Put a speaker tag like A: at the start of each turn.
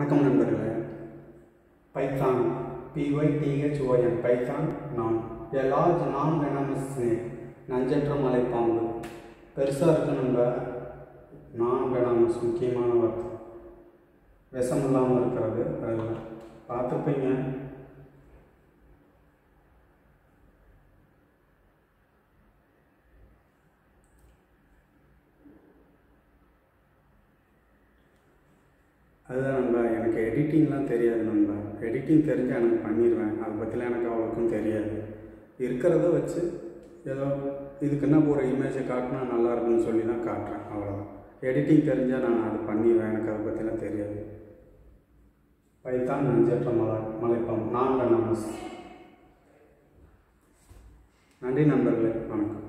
A: வணக்கம் நண்பர்களே Python P Y T H O N python non a large non venomous snake நஞ்சற்ற மலைப்பாம்பு பெருசாக இருக்கு நம்ம நான் வெனமஸ் முக்கியமான வார்த்தை விஷம் இல்லாமல் இருக்கிறது அதில் பார்த்துப்பீங்க அதுதான் நண்பா எனக்கு எடிட்டிங்லாம் தெரியாது நண்பா எடிட்டிங் தெரிஞ்சால் எனக்கு பண்ணிடுவேன் அதை பற்றிலாம் எனக்கு அவ்வளோக்கும் தெரியாது இருக்கிறத வச்சு ஏதோ இதுக்கு என்ன ஒரு இமேஜை காட்டினா நல்லா இருக்குன்னு சொல்லி தான் காட்டுறேன் அவ்வளோதான் எடிட்டிங் தெரிஞ்சால் நான் அது பண்ணிடுவேன் எனக்கு அதை பற்றிலாம் தெரியாது பைத்தான் நஞ்சற்ற மலை மலைப்பாம்பு நான் நமஸ் நன்றி நண்பர்களே வணக்கம்